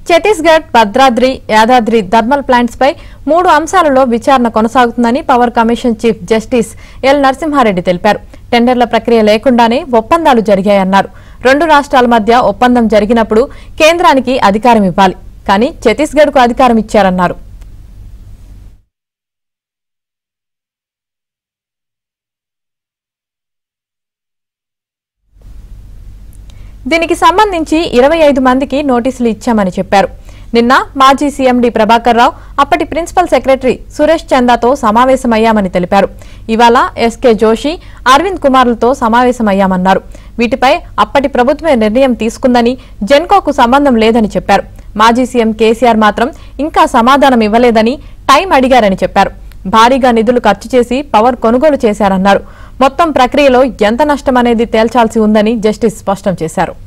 Chhattisgarh Bhadradri Yadadri thermal plants పై మూడు అంశాలలో విచారణ కొనసాగుతుందని power commission chief justice L Narasimha Reddy తెలిపారు టెండర్ల ప్రక్రియ లేకుండానే ఒప్పందాలు జరిగాయన్నారు రెండు రాష్ట్రాల మధ్య ఒప్పందం జరిగినప్పుడు కేంద్రానికి అధికారం ఇవ్వాలి కానీ ఛత్తీస్గఢ్కు అధికారం ఇచ్చారన్నారు దీనికి సంబంధించి ఇరవై ఐదు మందికి నోటీసులు ఇచ్చామని చెప్పారు నిన్న మాజీ సీఎండీ ప్రభాకర్ రావు అప్పటి ప్రిన్సిపల్ సెక్రటరీ సురేష్ చందాతో సమావేశమయ్యామని తెలిపారు ఇవాళ ఎస్కే జోషి అరవింద్ కుమార్లతో సమావేశమయ్యామన్నారు వీటిపై అప్పటి ప్రభుత్వమే నిర్ణయం తీసుకుందని జెన్కోకు సంబంధం లేదని చెప్పారు మాజీ సీఎం కేసీఆర్ మాత్రం ఇంకా సమాధానం ఇవ్వలేదని టైం అడిగారని చెప్పారు భారీగా నిధులు ఖర్చు చేసి పవర్ కొనుగోలు చేశారన్నారు మొత్తం ప్రక్రియలో ఎంత నష్టం అనేది తేల్చాల్సి ఉందని జస్టిస్ స్పష్టం చేశారు